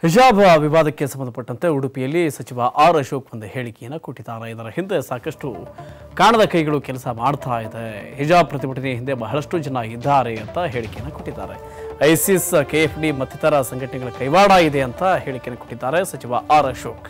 ಹಿಜಾಬ್ ವಿವಾದಕ್ಕೆ ಸಂಬಂಧಪಟ್ಟಂತೆ ಉಡುಪಿಯಲ್ಲಿ ಸಚಿವ ಆರ್ ಅಶೋಕ್ ಒಂದು ಹೇಳಿಕೆಯನ್ನು ಕೊಟ್ಟಿದ್ದಾರೆ ಇದರ ಹಿಂದೆ ಸಾಕಷ್ಟು ಕಾಣದ ಕೈಗಳು ಕೆಲಸ ಮಾಡ್ತಾ ಇದೆ ಹಿಜಾಬ್ ಪ್ರತಿಭಟನೆ ಹಿಂದೆ ಬಹಳಷ್ಟು ಜನ ಇದ್ದಾರೆ ಅಂತ ಹೇಳಿಕೆಯನ್ನು ಕೊಟ್ಟಿದ್ದಾರೆ ಐಸಿಸ್ ಕೆಎಫ್ಡಿ ಮತ್ತಿತರ ಸಂಘಟನೆಗಳ ಕೈವಾಡ ಇದೆ ಅಂತ ಹೇಳಿಕೆಯನ್ನು ಕೊಟ್ಟಿದ್ದಾರೆ ಸಚಿವ ಆರ್ ಅಶೋಕ್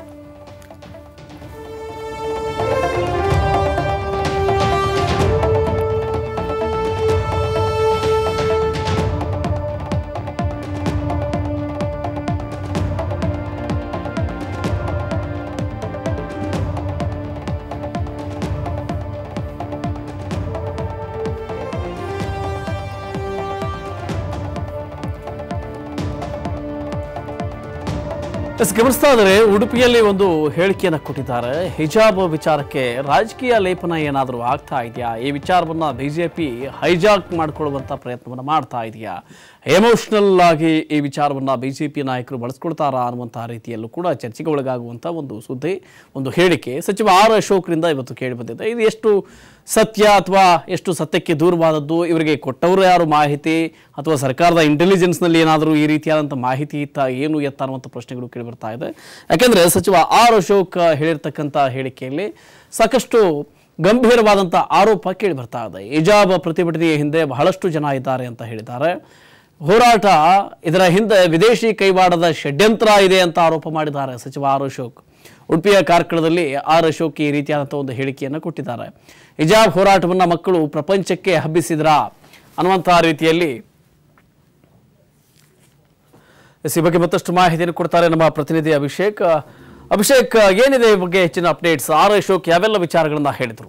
ಎಸ್ ಗಮನಿಸ್ತಾ ಇದ್ದಾರೆ ಉಡುಪಿಯಲ್ಲಿ ಒಂದು ಹೇಳಿಕೆಯನ್ನು ಕೊಟ್ಟಿದ್ದಾರೆ ಹಿಜಾಬ್ ವಿಚಾರಕ್ಕೆ ರಾಜಕೀಯ ಲೇಪನ ಏನಾದರೂ ಆಗ್ತಾ ಇದೆಯಾ ಈ ವಿಚಾರವನ್ನ ಬಿಜೆಪಿ ಹೈಜಾಕ್ ಮಾಡಿಕೊಳ್ಳುವಂತ ಪ್ರಯತ್ನವನ್ನು ಮಾಡ್ತಾ ಇದೆಯಾ ಎಮೋಷನಲ್ ಆಗಿ ಈ ವಿಚಾರವನ್ನ ಬಿಜೆಪಿ ನಾಯಕರು ಬಳಸ್ಕೊಳ್ತಾರಾ ಅನ್ನುವಂತಹ ರೀತಿಯಲ್ಲೂ ಕೂಡ ಚರ್ಚೆಗೆ ಒಳಗಾಗುವಂತ ಒಂದು ಸುದ್ದಿ ಒಂದು ಹೇಳಿಕೆ ಸಚಿವ ಆರ್ ಅಶೋಕ್ರಿಂದ ಇವತ್ತು ಕೇಳಿ ಬಂದಿದೆ ಇದು ಎಷ್ಟು ಸತ್ಯ ಅಥವಾ ಎಷ್ಟು ಸತ್ಯಕ್ಕೆ ದೂರವಾದದ್ದು ಇವರಿಗೆ ಕೊಟ್ಟವರು ಯಾರು ಮಾಹಿತಿ ಅಥವಾ ಸರ್ಕಾರದ ಇಂಟೆಲಿಜೆನ್ಸ್ನಲ್ಲಿ ಏನಾದರೂ ಈ ರೀತಿಯಾದಂಥ ಮಾಹಿತಿ ಇತ್ತ ಏನು ಎತ್ತ ಅನ್ನುವಂಥ ಪ್ರಶ್ನೆಗಳು ಕೇಳಿ ಬರ್ತಾ ಇದೆ ಯಾಕೆಂದರೆ ಸಚಿವ ಆರ್ ಅಶೋಕ್ ಹೇಳಿರ್ತಕ್ಕಂಥ ಹೇಳಿಕೆಯಲ್ಲಿ ಸಾಕಷ್ಟು ಗಂಭೀರವಾದಂಥ ಆರೋಪ ಕೇಳಿ ಬರ್ತಾ ಇದೆ ಹಿಜಾಬ್ ಪ್ರತಿಭಟನೆಯ ಹಿಂದೆ ಬಹಳಷ್ಟು ಜನ ಇದ್ದಾರೆ ಅಂತ ಹೇಳಿದ್ದಾರೆ ಹೋರಾಟ ಇದರ ಹಿಂದೆ ವಿದೇಶಿ ಕೈವಾಡದ ಷಡ್ಯಂತ್ರ ಇದೆ ಅಂತ ಆರೋಪ ಮಾಡಿದ್ದಾರೆ ಸಚಿವ ಆರ್ ಅಶೋಕ್ ಉಡುಪಿಯ ಕಾರ್ಕಳದಲ್ಲಿ ಆರ್ ಅಶೋಕ್ ಈ ರೀತಿಯಾದಂಥ ಒಂದು ಹೇಳಿಕೆಯನ್ನು ಕೊಟ್ಟಿದ್ದಾರೆ ಹಿಜಾಬ್ ಹೋರಾಟವನ್ನು ಮಕ್ಕಳು ಪ್ರಪಂಚಕ್ಕೆ ಹಬ್ಬಿಸಿದ್ರಾ ಅನ್ನುವಂತಹ ರೀತಿಯಲ್ಲಿ ಎಸ್, ಈ ಬಗ್ಗೆ ಮತ್ತಷ್ಟು ಮಾಹಿತಿಯನ್ನು ಕೊಡ್ತಾರೆ ನಮ್ಮ ಪ್ರತಿನಿಧಿ ಅಭಿಷೇಕ್ ಅಭಿಷೇಕ್ ಏನಿದೆ ಈ ಬಗ್ಗೆ ಹೆಚ್ಚಿನ ಅಪ್ಡೇಟ್ಸ್ ಆರ್ ಅಶೋಕ್ ಯಾವೆಲ್ಲ ವಿಚಾರಗಳನ್ನ ಹೇಳಿದ್ರು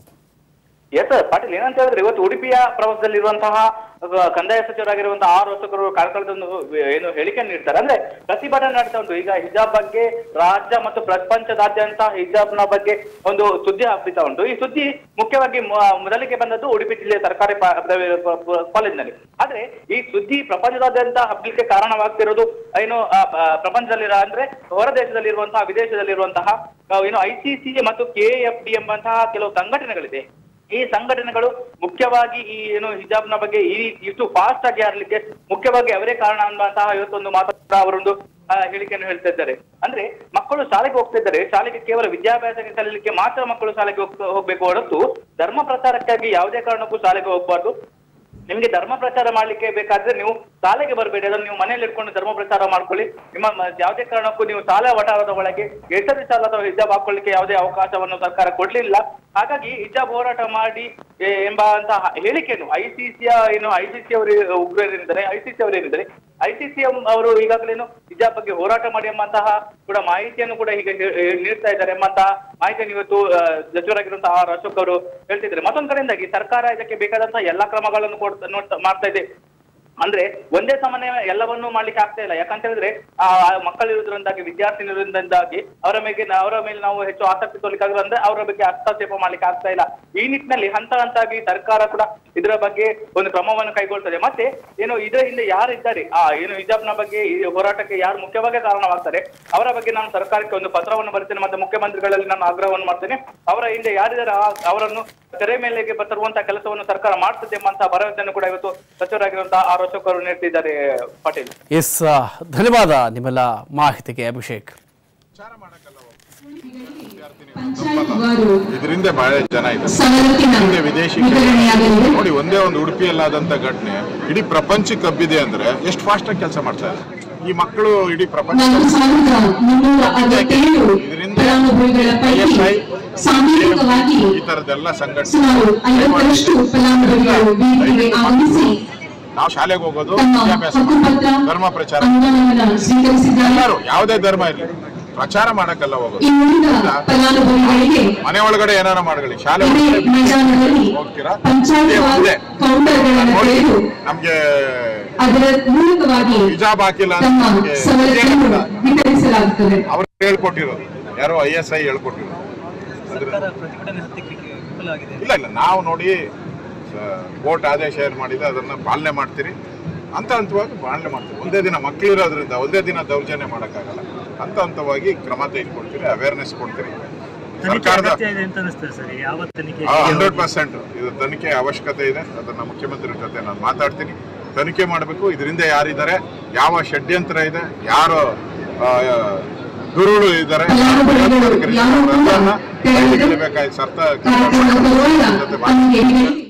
ಎಸ್ ಪಾಟೀಲ್ ಏನಂತ ಹೇಳಿದ್ರೆ ಇವತ್ತು ಉಡುಪಿಯ ಪ್ರವಾಸದಲ್ಲಿರುವಂತಹ ಅಹ್, ಕಂದಾಯ ಸಚಿವರಾಗಿರುವಂತಹ ಆರು ವರ್ಷಕರು ಕಾರ್ಕಳದೊಂದು ಏನು ಹೇಳಿಕೆ ನೀಡ್ತಾರೆ ಅಂದ್ರೆ ಪ್ರತಿಭಟನೆ ನಡೆಸ್ತಾ ಉಂಟು ಈಗ ಹಿಜಾಬ್ ಬಗ್ಗೆ ರಾಜ್ಯ ಮತ್ತು ಪ್ರಪಂಚದಾದ್ಯಂತ ಹಿಜಾಬ್ನ ಬಗ್ಗೆ ಒಂದು ಸುದ್ದಿ ಹಬ್ಬಿತಾ ಉಂಟು ಈ ಸುದ್ದಿ ಮುಖ್ಯವಾಗಿ ಮೊ- ಮೊದಲಿಗೆ ಬಂದದ್ದು ಉಡುಪಿ ಜಿಲ್ಲೆಯ ಸರ್ಕಾರಿ ಪಾ- ಪದವಿ ಪ- ಪ- ಕಾಲೇಜಿನಲ್ಲಿ ಆದ್ರೆ ಈ ಸುದ್ದಿ ಪ್ರಪಂಚದಾದ್ಯಂತ ಹಬ್ಬಲಿಕ್ಕೆ ಕಾರಣವಾಗ್ತಿರೋದು ಏನು ಆ, ಆ, ಪ್ರಪಂಚದಲ್ಲಿರ ಅಂದ್ರೆ ಹೊರ ದೇಶದಲ್ಲಿರುವಂತಹ ವಿದೇಶದಲ್ಲಿರುವಂತಹ ಆ, ಏನು ಐಸಿಸಿ ಮತ್ತು ಕೆಎಫ್ಡಿ ಎಂಬಂತಹ ಕೆಲವು ಸಂಘಟನೆಗಳಿದೆ ಈ ಸಂಘಟನೆಗಳು ಮುಖ್ಯವಾಗಿ ಈ ಏನು ಹಿಜಾಬ್ನ ಬಗ್ಗೆ ಈ ಇಷ್ಟು ಫಾಸ್ಟ್ ಆಗಿ ಹರಲಿಕ್ಕೆ ಮುಖ್ಯವಾಗಿ ಅವರೇ ಕಾರಣ ಅನ್ನುವಂತಹ ಇವತ್ತೊಂದು ಮಾತಾಡ ಅವರೊಂದು ಆ, ಹೇಳಿಕೆಯನ್ನು ಹೇಳ್ತಾ ಇದ್ದಾರೆ ಅಂದ್ರೆ ಮಕ್ಕಳು ಶಾಲೆಗೆ ಹೋಗ್ತಾ ಇದ್ದಾರೆ ಶಾಲೆಗೆ ಕೇವಲ ವಿದ್ಯಾಭ್ಯಾಸಕ್ಕೆ ಕಲೀಲಿಕ್ಕೆ ಮಾತ್ರ ಮಕ್ಕಳು ಶಾಲೆಗೆ ಹೋಗ್- ಹೋಗ್ಬೇಕು ಹೊರತು ಧರ್ಮ ಪ್ರಚಾರಕ್ಕಾಗಿ ಯಾವುದೇ ಕಾರಣಕ್ಕೂ ಶಾಲೆಗೆ ಹೋಗ್ಬಾರ್ದು ನಿಮ್ಗೆ ಧರ್ಮ ಪ್ರಚಾರ ಮಾಡ್ಲಿಕ್ಕೆ ಬೇಕಾದ್ರೆ ನೀವು ಶಾಲೆಗೆ ಬರಬೇಡಿ ಅದನ್ನು ನೀವು ಮನೆಯಲ್ಲಿ ಇಟ್ಕೊಂಡು ಧರ್ಮ ಪ್ರಚಾರ ಮಾಡ್ಕೊಳ್ಳಿ ನಿಮ್ಮ ಮ- ಯಾವುದೇ ಕಾರಣಕ್ಕೂ ನೀವು ಶಾಲಾ ವಠಾರದ ಒಳಗೆ ಕೇಸರಿ ಶಾಲಾ ಅಥವಾ ಹಿಜಾಬ್ ಹಾಕೊಳ್ಳಿಕ್ಕೆ ಯಾವುದೇ ಅವಕಾಶವನ್ನು ಸರ್ಕಾರ ಕೊಡ್ಲಿಲ್ಲ ಹಾಗಾಗಿ ಹಿಜಾಬ್ ಹೋರಾಟ ಮಾಡಿ ಎ, ಎಂಬಂತಹ ಹೇಳಿಕೆಯನ್ನು ಐಸಿಸಿಯ ಏನು ಐಸಿಸಿ ಅವರು ಉಗ್ರರೇನಿದ್ದಾರೆ ಐಸಿಸಿ ಅವರೇನಿದ್ದಾರೆ ಐಸಿಸಿ ಅವರು ಈಗಾಗಲೇನು ಹಿಜಾಬ್ ಬಗ್ಗೆ ಹೋರಾಟ ಮಾಡಿ ಎಂಬಂತಹ ಕೂಡ ಮಾಹಿತಿಯನ್ನು ಕೂಡ ಈಗ ಹೇ- ಹೇ- ನೀಡ್ತಾ ಇದ್ದಾರೆ ಎಂಬಂತಹ ಮಾಹಿತಿಯನ್ನು ಇವತ್ತು ಆ, ಸಚಿವರಾಗಿರುವಂತಹ ಆರ್ ಅಶೋಕ್ ಅವರು ಹೇಳ್ತಿದ್ದಾರೆ ಮತ್ತೊಂದು ಕಡೆಯಿಂದಾಗಿ ಸರ್ಕಾರ ಇದಕ್ಕೆ ಬೇಕಾದಂತಹ ಎಲ್ಲಾ ಕ್ರಮಗಳನ್ನು ಕೊಡ್ತಾ ನೋಡ್ತಾ ಮಾಡ್ತಾ ಇದೆ ಅಂದ್ರೆ ಒಂದೇ ಸಮನೆ ಎಲ್ಲವನ್ನೂ ಮಾಡ್ಲಿಕ್ಕೆ ಆಗ್ತಾ ಇಲ್ಲ ಯಾಕಂತ ಹೇಳಿದ್ರೆ ಆ ಆ ಮಕ್ಕಳಿರುವುದರಿಂದಾಗಿ ವಿದ್ಯಾರ್ಥಿನಿರುವುದರಿಂದಾಗಿ ಅವರ ಮೇಲೆ ಅವರ ಮೇಲೆ ನಾವು ಹೆಚ್ಚು ಆಸಕ್ತಿ ತೋರ್ಲಿಕ್ಕಾಗಲ್ಲ ಅಂದ್ರೆ ಅವರ ಬಗ್ಗೆ ಹಸ್ತಕ್ಷೇಪ ಮಾಡ್ಲಿಕ್ಕೆ ಆಗ್ತಾ ಇಲ್ಲ ಈ ನಿಟ್ಟಿನಲ್ಲಿ ಹಂತ ಹಂತಾಗಿ ಸರ್ಕಾರ ಕೂಡ ಇದರ ಬಗ್ಗೆ ಒಂದು ಕ್ರಮವನ್ನು ಕೈಗೊಳ್ತದೆ ಮತ್ತೆ ಏನು ಇದರ ಹಿಂದೆ ಯಾರಿದ್ದಾರೆ ಆ ಏನು ಹಿಜಾಬ್ನ ಬಗ್ಗೆ ಈ ಹೋರಾಟಕ್ಕೆ ಯಾರು ಮುಖ್ಯವಾಗಿ ಕಾರಣವಾಗ್ತಾರೆ ಅವರ ಬಗ್ಗೆ ನಾನು ಸರ್ಕಾರಕ್ಕೆ ಒಂದು ಪತ್ರವನ್ನು ಬರ್ತೇನೆ ಮತ್ತೆ ಮುಖ್ಯಮಂತ್ರಿಗಳಲ್ಲಿ ನಾನು ಆಗ್ರಹವನ್ನು ಮಾಡ್ತೇನೆ ಅವರ ಹಿಂದೆ ಯಾರಿದ್ದಾರೆ ಆ- ಅವರನ್ನು ತೆರೆ ಮೇಲೆಗೆ ತರುವಂತಹ ಕೆಲಸವನ್ನು ಸರ್ಕಾರ ಮಾಡ್ತದೆ ಎಂಬಂತಹ ಭರವಸೆಯನ್ನು ಕೂಡ ಇವತ್ತು ಸಚಿವರಾಗಿರುವಂತಹ ಆರ್ ಅಶೋಕ್ ಅವರು ನೀಡ್ತಿದ್ದಾರೆ ಪಾಟೀಲ್ ಎಸ್ ಧನ್ಯವಾದ ನಿಮ್ಮೆಲ್ಲ ಮಾಹಿತಿಗೆ ಅಭಿಷೇಕ್ ಇದರಿಂದ ಬಹಳ ಜನ ಇದೆ ಸವಲತ್ತಿನ ಹಿಂದೆ ವಿದೇಶಿ ವಿತರಣೆಯಾಗಲಿದೆ ನೋಡಿ ಒಂದೇ ಒಂದು ಉಡುಪಿಯಲ್ಲಾದಂತ ಘಟನೆ ಇಡೀ ಪ್ರಪಂಚಕ್ಕೆ ಹಬ್ಬಿದೆ ಅಂದ್ರೆ ಎಷ್ಟು ಫಾಸ್ಟ್ ಆಗಿ ಕೆಲಸ ಮಾಡ್ತಾರೆ ಈ ಮಕ್ಕಳು ಇಡೀ ಪ್ರಪಂಚ ನಾಲ್ಕು ಸಾವಿರದ ಮುನ್ನೂರ ಅರವತ್ತೇಳು ಇದರಿಂದ ಫಲಾನುಭವಿಗಳ ಪೈಕಿ ISI, ಸಾಮೂಹಿಕವಾಗಿ ಈ ತರದೆಲ್ಲ ಸಂಘಟನೆ ಸುಮಾರು ಐವತ್ತರಷ್ಟು ಫಲಾನುಭವಿಗಳು ವೇದಿಕೆಗೆ ಆಗಮಿಸಿ ನಾವು ಶಾಲೆಗೆ ಹೋಗೋದು ತಮ್ಮ ವಿದ್ಯಾಭ್ಯಾಸ ಹಕ್ಕುಪತ್ರ ಮಾಡೋದು, ಧರ್ಮ ಪ್ರಚಾರ ಅನುದಾನವನ್ನು ಸ್ವೀಕರಿಸಿದ್ದಾರೆ ಎಲ್ಲರೂ ಯಾವುದೇ ಧರ್ಮ ಇರಲಿ ಪ್ರಚಾರ ಮಾಡಕ್ಕಲ್ಲ ಹೋಗೋದು ಈ ಉಳಿದ ಫಲಾನುಭವಿಗಳಿಗೆ ಮನೆ ಒಳಗಡೆ ಏನಾರ ಮಾಡಲಿ ಶಾಲೆ ಇದೇ ಒಳಗಡೆ ಮೈದಾನದಲ್ಲಿ ಹೋಗ್ತೀರಾ ಪಂಚಾಯತ್ ಇದೆ. ಕೌಂಟರ್ಗಳನ್ನು ನೋಡಿ ತೆರೆದು ನಮ್ಗೆ ಅದರ ಮೂಲಕವಾಗಿ ಹಿಜಾಬ್ ಹಾಕಿಲ್ಲ ಅಂತ ತಮ್ಮ ನಮ್ಗೆ ಸವಲತ್ತನ್ನು ವಿತರಿಸಲಾಗುತ್ತದೆ ಅವ್ರು ಹೇಳ್ಕೊಟ್ಟಿರೋದು ಯಾರೋ ಐ ಎಸ್ ಐ ಹೇಳ್ಕೊಟ್ಟಿರೋದು ಸರ್ಕಾರ ಪ್ರತಿಭಟನೆ ಹತ್ತಿಕ್ಕೆ ವಿಫಲ ಆಗಿದೆ ಇಲ್ಲ ಇಲ್ಲ ನಾವು ನೋಡಿ ಕೋರ್ಟ್ ಆದೇಶ ಏನು ಮಾಡಿದೆ ಅದನ್ನ ಪಾಲನೆ ಮಾಡ್ತೀರಿ ಹಂತ ಹಂತವಾಗಿ ಪಾಲನೆ ಮಾಡ್ತೀವಿ ಒಂದೇ ದಿನ ಮಕ್ಕಳಿರೋದ್ರಿಂದ ಒಂದೇ ದಿನ ದೌರ್ಜನ್ಯ ಮಾಡೋಕ್ಕಾಗಲ್ಲ ಹಂತ ಹಂತವಾಗಿ ಕ್ರಮ ತೆಗೆದುಕೊಳ್ತೀರಿ ಅವೇರ್ನೆಸ್ ಕೊಡ್ತೀರಿ ತನಿಖೆ ಸರ್ಕಾರದ ಅಗತ್ಯ ಇದೆ ಅಂತ ಅನಿಸ್ತದೆ ಸರ್ ಯಾವ ತನಿಖೆ ಹಂಡ್ರೆಡ್ ಪರ್ಸೆಂಟ್ ಇದು ತನಿಖೆ ಅವಶ್ಯಕತೆ ಇದೆ ಅದನ್ನ ಮುಖ್ಯಮಂತ್ರಿ ಜೊತೆ ನಾನು ಮಾತಾಡ್ತೀನಿ ತನಿಖೆ ಮಾಡಬೇಕು ಇದರಿಂದ ಯಾರಿದ್ದಾರೆ ಯಾವ ಷಡ್ಯಂತ್ರ ಇದೆ ಯಾರು ದುರುಳು ಇದ್ದಾರೆ ಫಲಾನುಭವಿಗಳು ಯಾರು ಕೂಡ ತೆರಳಿದ ಬೇಕಾಯ್ತು ಸರ್ತ ಕಾರ್ಯಕ್ರಮದ ಜೊತೆ ತಮಗೆ